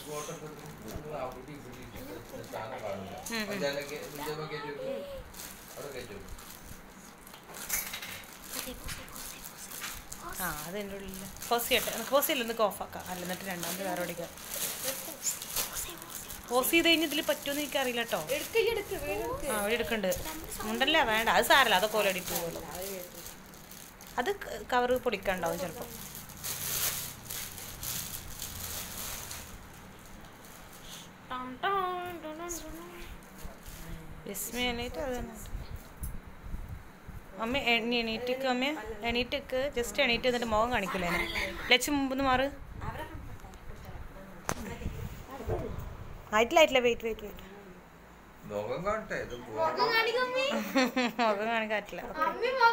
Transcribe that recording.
Photo ഒക്കെ അവിടെ ഇവിടെ സാധനം കാണില്ല ഉം, ഉം. പഞ്ചായത്തൊക്കെ വിജയമ കയറ്റി വെക്കും. അവിടെ കയറ്റി വെക്കും. ആ അത് എൻ്റെ ഉള്ളിൽ പോസ് ചെയ്യട്ടെ പോസ് ചെയ്യില്ല ഒന്ന് ഓഫാക്കാം അല്ല എന്നിട്ട് രണ്ടാമത് വേറെ ഓടിക്കാം പോസ് ചെയ്ത് കഴിഞ്ഞ് ഇതിൽ പറ്റുമെന്ന് എനിക്കറിയില്ല കേട്ടോ ആ അവിടെ എടുക്കുന്നുണ്ട് ഉണ്ടല്ലേ വേണ്ട അത് സാരല്ല അതൊക്കെ ഓല അടിക്ക് പോകുമല്ലോ അത് കവർ പൊടിക്കാണ്ടാവും ചിലപ്പോൾ വിസ്മയായിട്ട് അത് തന്നെ അമ്മ എണി എണീറ്റക്ക് അമ്മ എണീറ്റക്ക് ജസ്റ്റ് എണീറ്റ് എന്നിട്ട് മുഖം കാണിക്കില്ലേ ലക്ഷം മുമ്പ് മാറ് ആയിട്ടില്ല ആയിട്ടില്ല വെയിറ്റ് വെയിറ്റ് വെയിറ്റ് മുഖം കാണട്ടെ ഇത് പോവാ മുഖം കാണിക്കാൻ പറ്റില്ല ഓക്കെ